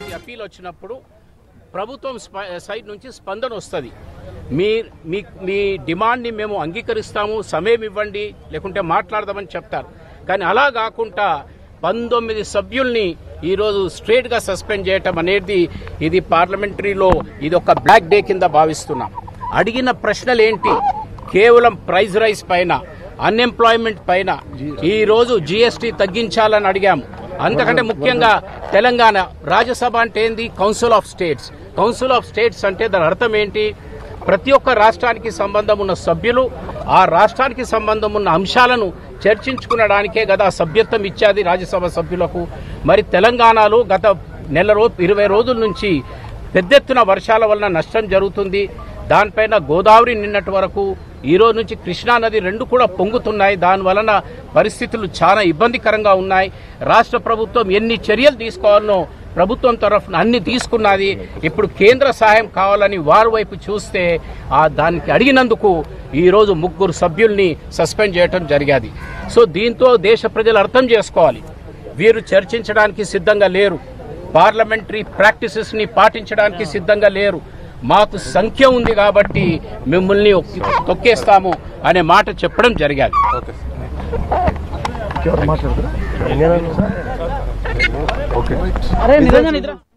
లాంటి అప్పీల్ వచ్చినప్పుడు ప్రభుత్వం స్ప- సైడ్ నుంచి స్పందన వస్తుంది మీ మీ మీ డిమాండ్ని మేము అంగీకరిస్తాము సమయం ఇవ్వండి లేకుంటే మాట్లాడదామని చెప్తారు కానీ అలా కాకుండా పంతొమ్మిది సభ్యుల్ని ఈరోజు స్ట్రేట్గా సస్పెండ్ చేయటం అనేది ఇది పార్లమెంటరీలో ఇది ఒక బ్లాక్ డే కింద భావిస్తున్నాం అడిగిన ప్రశ్నలు ఏంటి కేవలం ప్రైజ్ రైస్ పైన అన్ఎంప్లాయ్మెంట్ పైన ఈ రోజు జిఎస్టీ తగ్గించాలని అడిగాము అంతకంటే ముఖ్యంగా తెలంగాణ రాజ్యసభ అంటే ఏంది council of states council of states అంటే దాని అర్థం ఏంటి ప్రతి ఒక్క రాష్ట్రానికి సంబంధం ఉన్న సభ్యులు ఆ రాష్ట్రానికి సంబంధం ఉన్న అంశాలను చర్చించుకునడానికే కదా సభ్యత్వం ఇచ్చేది రాజ్యసభ సభ్యులకు మరి తెలంగాణలో గత నెల రోజు ఇరవై రోజుల నుంచి పెద్ద ఎత్తున వర్షాల వలన నష్టం జరుగుతుంది దానిపైన గోదావరి నిన్నటి వరకు ఈ రోజు నుంచి కృష్ణా నది రెండు కూడా పొంగుతున్నాయి దాని వలన పరిస్థితులు చాలా ఇబ్బందికరంగా ఉన్నాయి రాష్ట్ర ప్రభుత్వం ఎన్ని చర్యలు తీసుకోవాలనో ప్రభుత్వం తరఫున అన్ని తీసుకున్నది ఇప్పుడు కేంద్ర సహాయం కావాలని వారి వైపు చూస్తే ఆ దానికి అడిగినందుకు ఈరోజు ముగ్గురు సభ్యుల్ని సస్పెండ్ చేయడం జరిగాది సో దీంతో దేశ ప్రజలు అర్థం చేసుకోవాలి వీరు చర్చించడానికి సిద్ధంగా లేరు పార్లమెంటరీ ప్రాక్టీసెస్ ని పాటించడానికి సిద్ధంగా లేరు మాకు సంఖ్య ఉంది కాబట్టి మిమ్మల్ని ఒక్- తొక్కేస్తాము అనే మాట చెప్పడం జరిగాది అరే నిజంగా నిద్ర